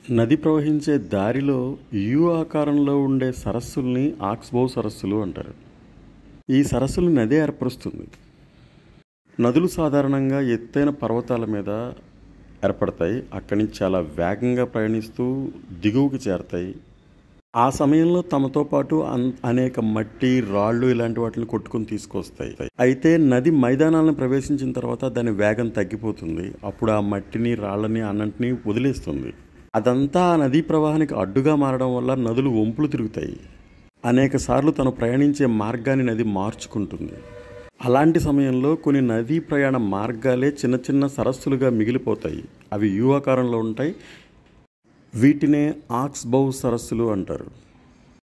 నది ప్రవహించే దారిలో యు ఆకారంలో ఉండే సరస్సుల్ని ఆక్స్బౌ సరస్సులు అంటారు ఈ సరస్సులు నది ఏర్పరుస్తుంది నదులు సాధారణంగా ఎత్తైన పర్వతాల మీద ఏర్పడతాయి అక్కడి నుంచి చాలా వేగంగా ప్రయాణిస్తూ దిగువకి చేరతాయి ఆ సమయంలో తమతో పాటు అన్- అనేక మట్టి రాళ్ళు ఇలాంటి వాటిని కొట్టుకొని తీసుకొస్తాయి అయితే నది మైదానాలను ప్రవేశించిన తర్వాత దాని వేగం తగ్గిపోతుంది అప్పుడు ఆ మట్టిని రాళ్ళని అన్నింటినీ వదిలేస్తుంది అదంతా ఆ నదీ ప్రవాహానికి అడ్డుగా మారడం వల్ల నదులు వంపులు తిరుగుతాయి అనేక సార్లు తను ప్రయాణించే మార్గాన్ని నది మార్చుకుంటుంది అలాంటి సమయంలో కొన్ని నదీ ప్రయాణ మార్గాలే చిన్న చిన్న సరస్సులుగా మిగిలిపోతాయి అవి యు ఆకారంలో ఉంటాయి వీటినే ఆక్స్బౌ సరస్సులు అంటారు